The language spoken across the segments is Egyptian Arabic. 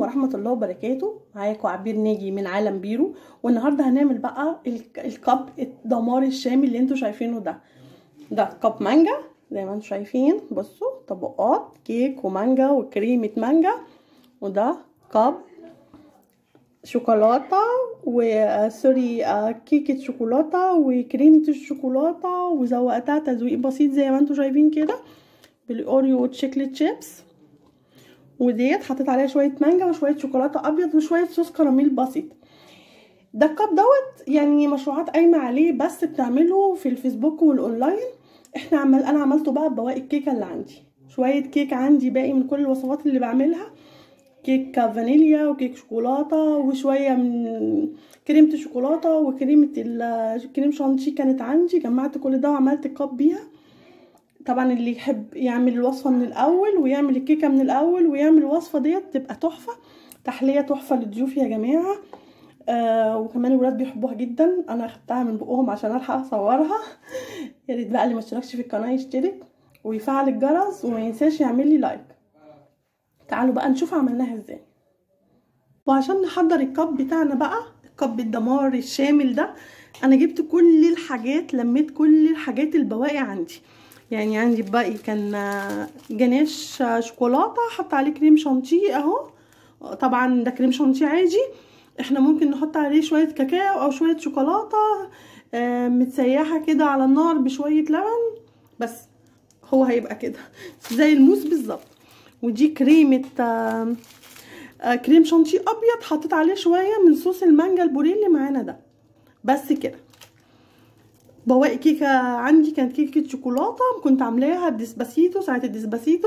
ورحمة الله وبركاته معاكم عبير ناجي من عالم بيرو والنهاردة هنعمل بقى الك- الكب الدمار الشامي اللي انتوا شايفينه ده ده كب مانجا زي ما انتوا شايفين بصوا طبقات كيك ومانجا وكريمة مانجا وده كب شوكولاتة وسوري آه، كيكة شوكولاتة وكريمة الشوكولاتة وزوقتها تزويق بسيط زي ما انتوا شايفين كده بالاوريو والشيكليت شيبس وديت حطيت عليها شويه مانجا وشويه شوكولاته ابيض وشويه صوص كراميل بسيط ده الكاب دوت يعني مشروعات قايمه عليه بس بتعمله في الفيسبوك والاونلاين احنا عمل انا عملته بقى بواقي الكيكه اللي عندي شويه كيك عندي باقي من كل الوصفات اللي بعملها كيك فانيليا وكيك شوكولاته وشويه من كريمه الشوكولاته وكريمه الكريم شانتشي كانت عندي جمعت كل ده وعملت كاب بيها طبعا اللي يحب يعمل الوصفه من الاول ويعمل الكيكه من الاول ويعمل الوصفه ديت تبقى تحفه تحليه تحفه للضيوف يا جماعه آه وكمان الولاد بيحبوها جدا انا اخدتها من بقهم عشان الحق اصورها يا ريت بقى اللي ما اشتركش في القناه يشترك ويفعل الجرس وما ينساش يعمل لي لايك تعالوا بقى نشوف عملناها ازاي وعشان نحضر الكب بتاعنا بقى الكب الدمار الشامل ده انا جبت كل الحاجات لميت كل الحاجات البواقي عندي يعني عندي باقي كان جناش شوكولاته حط عليه كريم شانتيه اهو طبعا ده كريم شانتيه عادي احنا ممكن نحط عليه شويه كاكاو او شويه شوكولاته آه متسيحه كده على النار بشويه لبن بس هو هيبقى كده زي الموس بالظبط ودي كريمه آه آه كريم شانتيه ابيض حطيت عليه شويه من صوص المانجا البوريه اللي معانا ده بس كده بواقي كيكه عندي كانت كيكه شوكولاته كنت عاملاها الديسباسيتو ساعه الديسباسيتو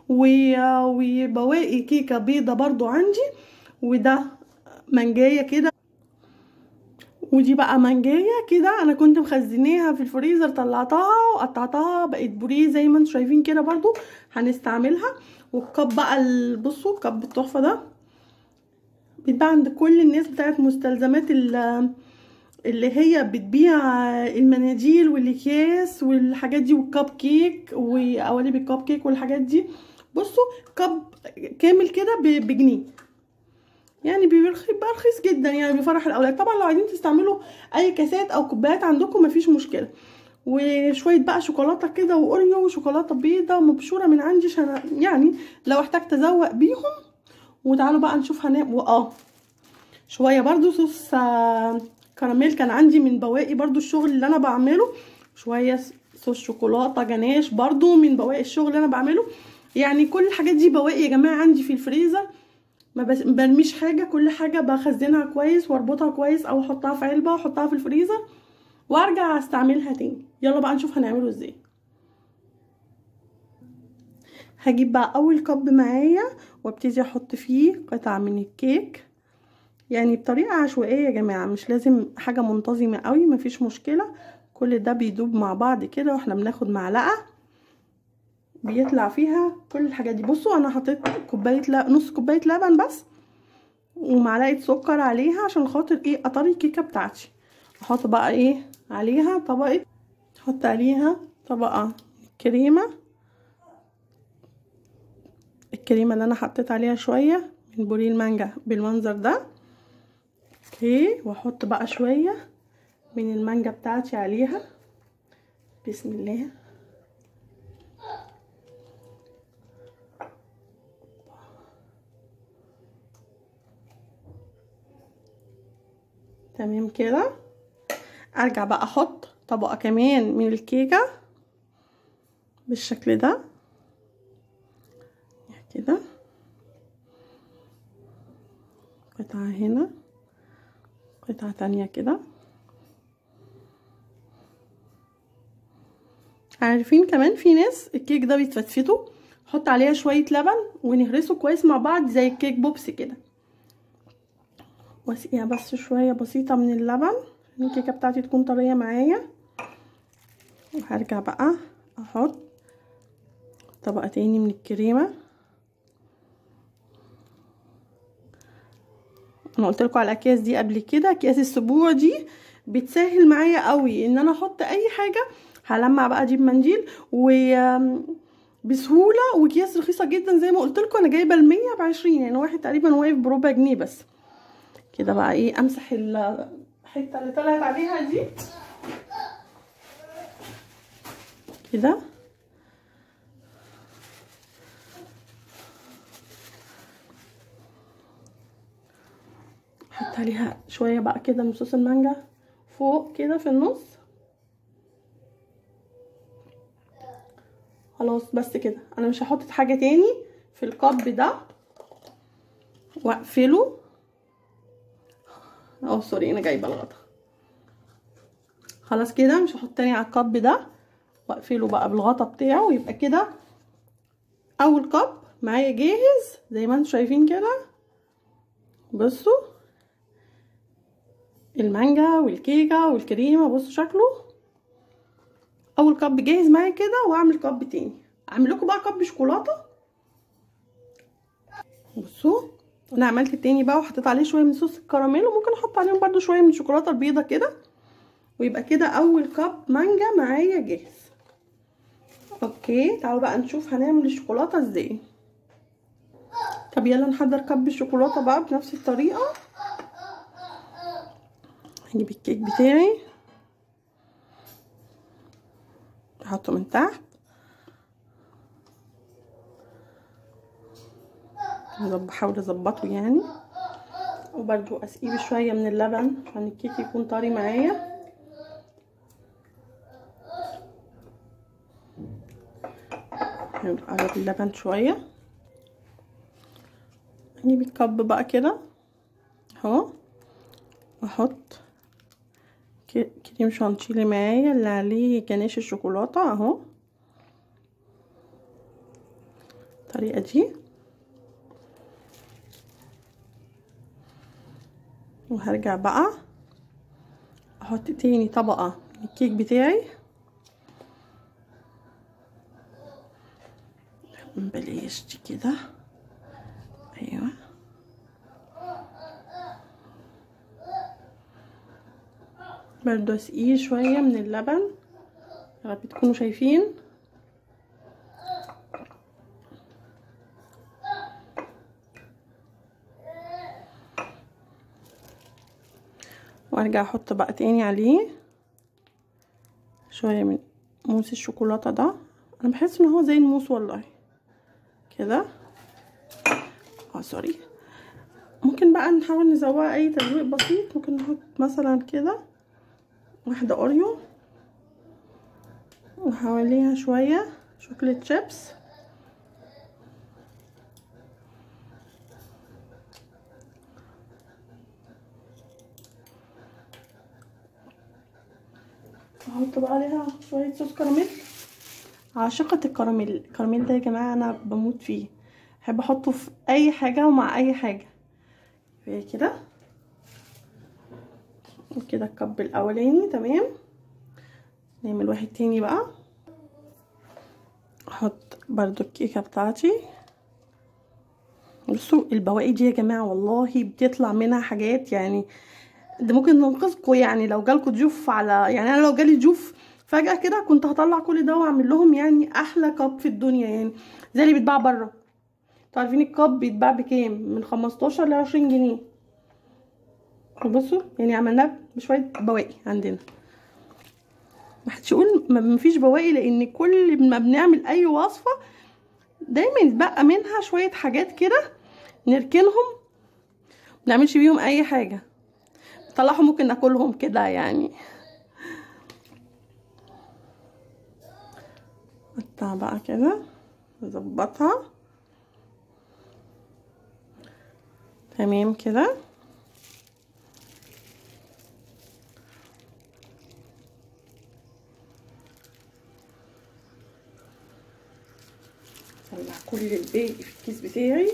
وبواقي كيكه بيضه برضو عندي وده مانجايه كده ودي بقى مانجايه كده انا كنت مخزناها في الفريزر طلعتها وقطعتها بقت بوريه زي ما انتم شايفين كده برضو هنستعملها والكب بقى بصوا الكب التحفه ده بيتباع عند كل الناس بتاعت مستلزمات اللي هي بتبيع المناديل والاكياس والحاجات دي والكب كيك وقوالب الكب كيك والحاجات دي بصوا كب كامل كده بجنيه يعني بيبقى رخيص جدا يعني بيفرح الاولاد طبعا لو عايزين تستعملوا اي كاسات او كوبايات عندكم مفيش مشكله وشويه بقى شوكولاته كده واوريو وشوكولاته بيضه مبشوره من عندي عشان يعني لو احتجت ازوق بيهم وتعالوا بقى نشوف هنعمل واه شويه برضو صوص كراميل كان عندي من بواقي برضو الشغل اللي انا بعمله شويه صوص شوكولاته جناش برضو من بواقي الشغل اللي انا بعمله يعني كل الحاجات دي بواقي يا جماعه عندي في الفريزر ما برميش حاجه كل حاجه بخزنها كويس واربطها كويس او احطها في علبه واحطها في الفريزر وارجع استعملها تاني يلا بقى نشوف هنعمله ازاي هجيب بقى اول كب معايا وابتدي احط فيه قطع من الكيك يعني بطريقه عشوائيه يا جماعه مش لازم حاجه منتظمه قوي مفيش مشكله كل ده بيدوب مع بعض كده واحنا بناخد معلقه بيطلع فيها كل الحاجات دي بصوا انا حطيت كوبايه لا نص كوبايه لبن بس ومعلقه سكر عليها عشان خاطر ايه اطري الكيكه بتاعتي احط بقى ايه عليها طبقه احط عليها طبقه كريمه الكريمه اللي انا حطيت عليها شويه من بوريه المانجا بالمنظر ده اوكي واحط بقى شويه من المانجا بتاعتي عليها بسم الله تمام كده ارجع بقى احط طبقه كمان من الكيكه بالشكل ده كده قطعه هنا قطعه تانية كده عارفين كمان في ناس الكيك ده بيتفتفتوا نحط عليها شويه لبن ونهرسه كويس مع بعض زي الكيك بوبس كده واسقيها بس شويه بسيطه من اللبن عشان الكيكه بتاعتي تكون طريه معايا وهرجع بقى احط طبقه تاني من الكريمه انا قلت لكم على الاكياس دي قبل كده اكياس السبوع دي بتسهل معايا قوي ان انا احط اي حاجه هلمع بقى اجيب منديل و بسهوله واكياس رخيصه جدا زي ما قلت لكم انا جايبه المية بعشرين يعني واحد تقريبا واقف بربع جنيه بس كده بقى ايه امسح الحته اللي طلعت عليها دي كده احط عليها شويه بقى كده من صوص المانجا فوق كده في النص خلاص بس كده انا مش هحط حاجه تاني في الكب ده واقفله اه سوري انا جايبه الغطا خلاص كده مش هحط تاني على الكب ده واقفله بقى بالغطا بتاعه ويبقى كده اول كب معايا جاهز زي ما انتم شايفين كده بصوا المانجا والكيكه والكريمه بصوا شكله اول كب جاهز معايا كده واعمل كب تاني اعمل لكم بقى كب شوكولاته بصوا انا عملت التاني بقى وحطيت عليه شويه من صوص الكراميل وممكن احط عليهم برده شويه من الشوكولاته البيضه كده ويبقى كده اول كب مانجا معايا جاهز اوكي تعالوا بقى نشوف هنعمل الشوكولاته ازاي طب يلا نحضر كب الشوكولاته بقى بنفس الطريقه هجيب الكيك بتاعي احطه من تحت بحاول اظبطه يعني وبرده اسقيه شويه من اللبن عشان الكيك يكون طري معايا نقلب اللبن شويه اجيب الكب بقى كده اهو واحط كريم شانتيلي معايا اللي عليه جناش الشوكولاته اهو الطريقه دي وهرجع بقى احط تاني طبقه من الكيك بتاعي بلاش دي كده ايوه برضو اسقيه شويه من اللبن يا رب تكونوا شايفين وارجع احط بقى تاني عليه شويه من موس الشوكولاته ده انا بحس ان هو زي الموس والله كده اه سوري ممكن بقى نحاول نزوقها اي تزويق بسيط ممكن نحط مثلا كده واحده اوريو وحواليها شويه شوكليت شيبس احط بقى عليها شويه صوص كراميل عاشقه الكراميل الكراميل ده يا جماعه انا بموت فيه بحب احطه في اي حاجه ومع اي حاجه كده كده الكب الاولاني تمام نعمل واحد تاني بقى احط برضو الكيكه بتاعتي بصوا البواقي دي يا جماعه والله بتطلع منها حاجات يعني ده ممكن ننقذكم يعني لو جالكم ضيوف على يعني انا لو جالي ضيوف فجاه كده كنت هطلع كل ده واعمل لهم يعني احلى كاب في الدنيا يعني زي اللي بيتباع بره انتوا عارفين الكاب بيتباع بكام من 15 ل 20 جنيه بصوا يعني عملناه بشويه بواقي عندنا محدش يقول مفيش بواقي لان كل ما بنعمل اي وصفه دايما يتبقى منها شويه حاجات كده نركنهم منعملش بيهم اي حاجه نطلعهم ممكن ناكلهم كده يعني قطع بقى كده نظبطها تمام كده اطلع كل الباقي في الكيس بتاعي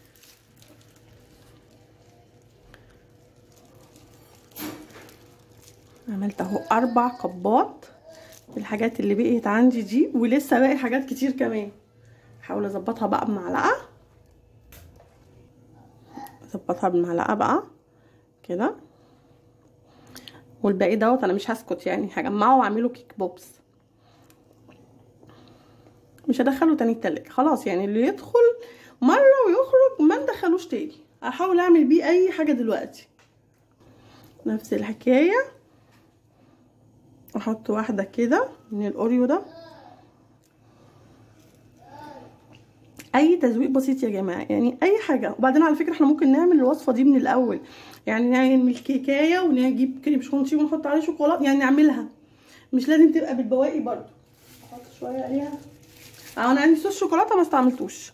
عملت اهو اربع كبات الحاجات اللي بقيت عندي دي ولسه باقي حاجات كتير كمان احاول اظبطها بقى بمعلقه اظبطها بالمعلقه بقى كده والباقي دوت انا مش هسكت يعني هجمعه واعمله كيك بوبس مش هدخله تاني التلاجة خلاص يعني اللي يدخل مره ويخرج ما ندخلوش تاني احاول اعمل بيه اي حاجه دلوقتي نفس الحكايه احط واحده كده من الاوريو ده اي تزويق بسيط يا جماعه يعني اي حاجه وبعدين على فكره احنا ممكن نعمل الوصفه دي من الاول يعني نعمل كيكايه ونجيب كريم شانتيه ونحط عليه شوكولاته يعني نعملها مش لازم تبقى بالبواقي برضو احط شويه عليها اه انا عندي صوص شوكولاته ما استعملتوش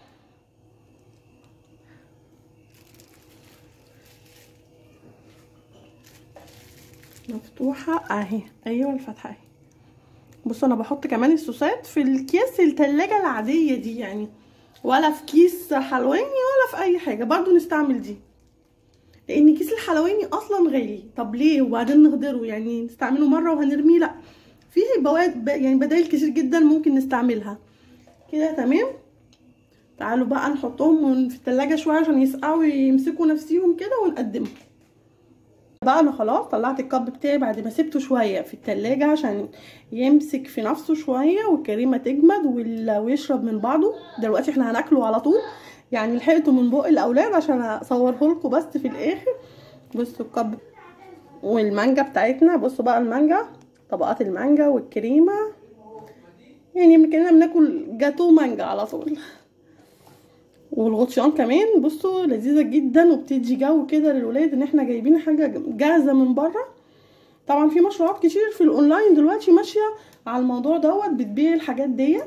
مفتوحه اهي ايوه الفتحه اهي بصوا انا بحط كمان الصوصات في الكيس التلاجة العادية دي يعني ولا في كيس حلواني ولا في اي حاجة برضو نستعمل دي لان كيس الحلواني اصلا غالي طب ليه وبعدين نهدره يعني نستعمله مرة وهنرميه لا فيه بواد يعني بدائل كتير جدا ممكن نستعملها كده تمام تعالوا بقى نحطهم في التلاجة شوية عشان يسقعوا ويمسكوا نفسيهم كده ونقدمهم بقى انا خلاص طلعت الكب بتاعي بعد ما سبته شويه في التلاجة عشان يمسك في نفسه شويه والكريمه تجمد ويشرب من بعضه دلوقتي احنا هناكله على طول يعني لحقته من بق الاولاد عشان اصوره لكم بس في الاخر بصوا الكب والمانجا بتاعتنا بصوا بقى المانجا طبقات المانجا والكريمه يعني كاننا بناكل جاتو مانجا على طول والغطيان كمان بصوا لذيذه جدا وبتدي جو كده للولاد ان احنا جايبين حاجه جاهزه من بره طبعا في مشروعات كتير في الاونلاين دلوقتي ماشيه على الموضوع دوت بتبيع الحاجات ديت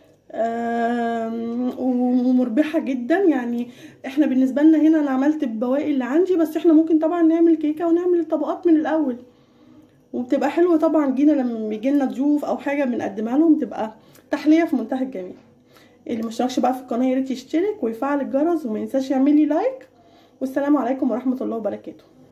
ومربحه جدا يعني احنا بالنسبه لنا هنا انا عملت البواقي اللي عندي بس احنا ممكن طبعا نعمل كيكه ونعمل الطبقات من الاول وبتبقى حلوه طبعا جينا لما بيجي لنا ضيوف او حاجه بنقدمها لهم تبقى تحليه في منتهى الجمال اللي مشتركش بقى في القناه يا ريت يشترك ويفعل الجرس وما ينساش يعمل لي لايك والسلام عليكم ورحمه الله وبركاته